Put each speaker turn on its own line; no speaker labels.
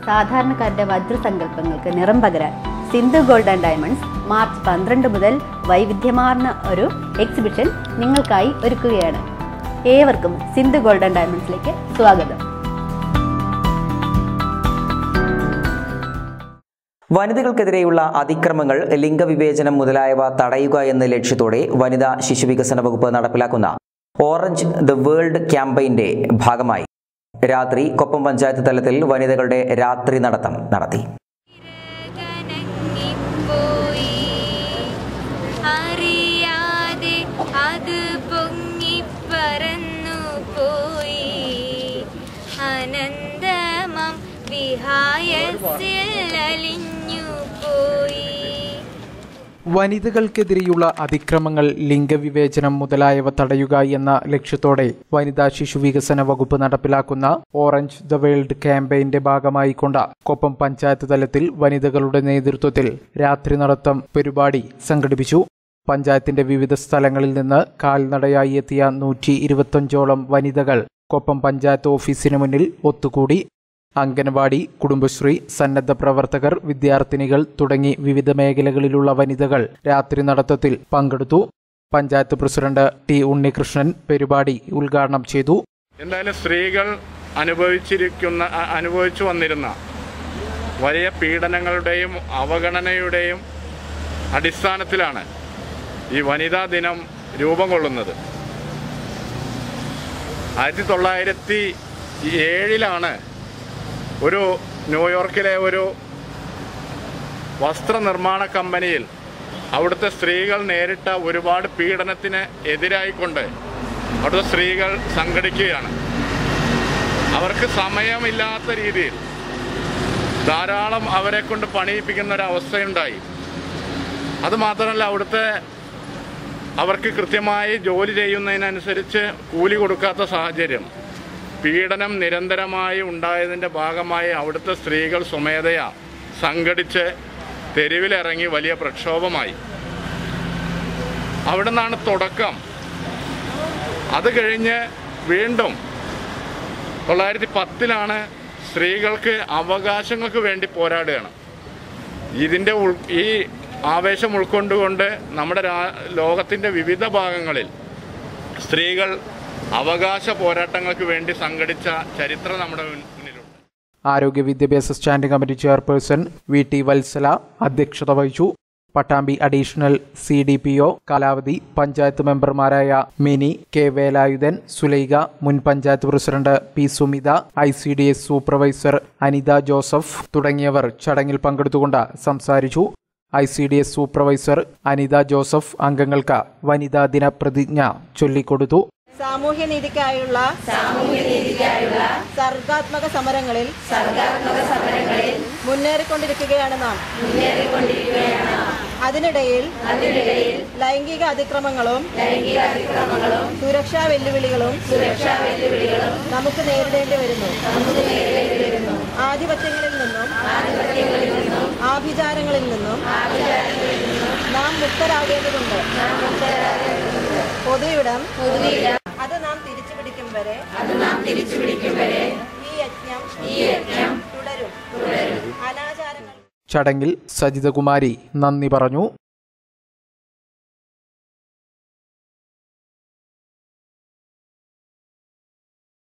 സാധാരണക്കാരുടെ വജ്രസങ്കല്പങ്ങൾക്ക് നിറം പകരാൻ Sindhu gold and diamonds March പന്ത്രണ്ട് മുതൽ വൈവിധ്യമാർന്ന ഒരു എക്സിബിഷൻ നിങ്ങൾക്കായി ഒരുക്കുകയാണ് ഏവർക്കും സിന്ധു ഗോൾഡ് ആൻഡ് ഡയമണ്ട്സിലേക്ക് സ്വാഗതം
വനിതകൾക്കെതിരെയുള്ള അതിക്രമങ്ങൾ ലിംഗവിവേചനം മുതലായവ തടയുക എന്ന ലക്ഷ്യത്തോടെ വനിതാ ശിശുവികസന വകുപ്പ് നടപ്പിലാക്കുന്ന ഓറഞ്ച് ദ വേൾഡ് ക്യാമ്പയിന്റെ ഭാഗമായി രാത്രി കൊപ്പം പഞ്ചായത്ത് തലത്തിൽ വനിതകളുടെ രാത്രി നടത്തം നടത്തി
കനങ്ങിപ്പോയി അറിയാതെ അത് പൊങ്ങിപ്പറന്നു പോയി അനന്തമം വിഹായസിൽ അലിഞ്ഞു പോയി
വനിതകൾക്കെതിരെയുള്ള അതിക്രമങ്ങൾ ലിംഗവിവേചനം മുതലായവ തടയുക എന്ന ലക്ഷ്യത്തോടെ വനിതാ ശിശു വികസന വകുപ്പ് നടപ്പിലാക്കുന്ന ഓറഞ്ച് ദ വേൾഡ് ക്യാമ്പയിന്റെ ഭാഗമായി കൊണ്ട കൊപ്പം പഞ്ചായത്ത് തലത്തിൽ വനിതകളുടെ നേതൃത്വത്തിൽ രാത്രി നടത്തം പരിപാടി സംഘടിപ്പിച്ചു പഞ്ചായത്തിന്റെ വിവിധ സ്ഥലങ്ങളിൽ നിന്ന് കാൽനടയായി എത്തിയ നൂറ്റി ഇരുപത്തഞ്ചോളം വനിതകൾ കൊപ്പം പഞ്ചായത്ത് ഓഫീസിന് മുന്നിൽ ഒത്തുകൂടി അംഗനവാടി കുടുംബശ്രീ സന്നദ്ധ പ്രവർത്തകർ വിദ്യാർത്ഥിനികൾ തുടങ്ങി വിവിധ മേഖലകളിലുള്ള വനിതകൾ രാത്രി നടത്തത്തിൽ പങ്കെടുത്തു പഞ്ചായത്ത് പ്രസിഡന്റ് ടി ഉണ്ണികൃഷ്ണൻ പരിപാടി ഉദ്ഘാടനം ചെയ്തു
എന്തായാലും സ്ത്രീകൾ അനുഭവിച്ചിരിക്കുന്ന അ- അനുഭവിച്ചു വന്നിരുന്ന വലിയ പീഡനങ്ങളുടെയും അവഗണനയുടെയും അടിസ്ഥാനത്തിലാണ് ഈ വനിതാ ദിനം രൂപം കൊള്ളുന്നത് ആയിരത്തി തൊള്ളായിരത്തി ഏഴിലാണ് ഒരു ന്യൂയോർക്കിലെ ഒരു വസ്ത്രനിർമ്മാണ കമ്പനിയിൽ അവിടുത്തെ സ്ത്രീകൾ നേരിട്ട ഒരുപാട് പീഡനത്തിന് എതിരായിക്കൊണ്ട് അവിടുത്തെ സ്ത്രീകൾ സംഘടിക്കുകയാണ് അവർക്ക് സമയമില്ലാത്ത രീതിയിൽ ധാരാളം അവരെ കൊണ്ട് പണിയിപ്പിക്കുന്ന ഒരു അവസ്ഥയുണ്ടായി അതുമാത്രമല്ല അവിടുത്തെ അവർക്ക് കൃത്യമായി ജോലി ചെയ്യുന്നതിനനുസരിച്ച് കൂലി കൊടുക്കാത്ത സാഹചര്യം പീഡനം നിരന്തരമായി ഉണ്ടായതിൻ്റെ ഭാഗമായി അവിടുത്തെ സ്ത്രീകൾ സ്വമേധയാ സംഘടിച്ച് തെരുവിലിറങ്ങി വലിയ പ്രക്ഷോഭമായി അവിടെ നിന്നാണ് തുടക്കം അത് കഴിഞ്ഞ് വീണ്ടും തൊള്ളായിരത്തി പത്തിലാണ് സ്ത്രീകൾക്ക് അവകാശങ്ങൾക്ക് വേണ്ടി പോരാടുകയാണ് ഇതിൻ്റെ ഉൾ ഈ ആവേശം ഉൾക്കൊണ്ടുകൊണ്ട് നമ്മുടെ രാ ലോകത്തിൻ്റെ വിവിധ ഭാഗങ്ങളിൽ സ്ത്രീകൾ അവകാശ പോരാട്ടങ്ങൾക്ക് വേണ്ടി സംഘടിച്ച ചരിത്രം നമ്മുടെ മുൻ- മുന്നിലുണ്ട്
ആരോഗ്യ വിദ്യാഭ്യാസ standing committee chairperson V T Valsala അധ്യക്ഷത വഹിച്ചു Pattambi additional C D P O കാലാവധി പഞ്ചായത്ത് മെമ്പർമാരായ മിനി കെ വേലായുധൻ സുലൈഖ മുൻ panchayat president P Sumitha I C D S supervisor Anitha Joseph തുടങ്ങിയവർ ചടങ്ങിൽ പങ്കെടുത്തുകൊണ്ട് സംസാരിച്ചു I C D S supervisor Anitha Joseph അംഗങ്ങൾക്ക് വനിതാ ദിന പ്രതിജ്ഞ ചൊല്ലിക്കൊടുത്തു
സാമൂഹ്യനീതിക്കായുള്ള സാമൂഹ്യനീതിക്കായുള്ള സർഗാത്മക സമരങ്ങളിൽ സർഗാത്മക സമരങ്ങളിൽ മുന്നേറിക്കൊണ്ടിരിക്കുകയാണ് നാം മുന്നേറിക്കൊണ്ടിരിക്കുകയാണ് അതിനിടയിൽ അതിനിടയിൽ ലൈംഗിക അതിക്രമങ്ങളും ലൈംഗിക അതിക്രമങ്ങളും സുരക്ഷാ വെല്ലുവിളികളും സുരക്ഷാ വെല്ലുവിളികളും നമുക്ക് നേരിടേണ്ടി വരുന്നു നമുക്ക് നേരിടേണ്ടി വരുന്നു ആധിപത്യങ്ങളിൽ നിന്നും ആധിപത്യങ്ങളിൽ നിന്നും ആഭിചാരങ്ങളിൽ നിന്നും ആഭിചാരങ്ങളിൽ നിന്നും നാം മുക്തരാകേണ്ടതുണ്ട് നാം മുക്തരാകേണ്ടതുണ്ട് പൊതുയിടം പൊതുയിടം അത് നാം തിരിച്ചു പിടിക്കും വരെ അത് നാം തിരിച്ചു പിടിക്കും വരെ ഈ യജ്ഞം ഈ യജ്ഞം തുടരും തുടരും അനാചാരങ്ങൾ
ചടങ്ങിൽ സജിതകുമാരി നന്ദി പറഞ്ഞു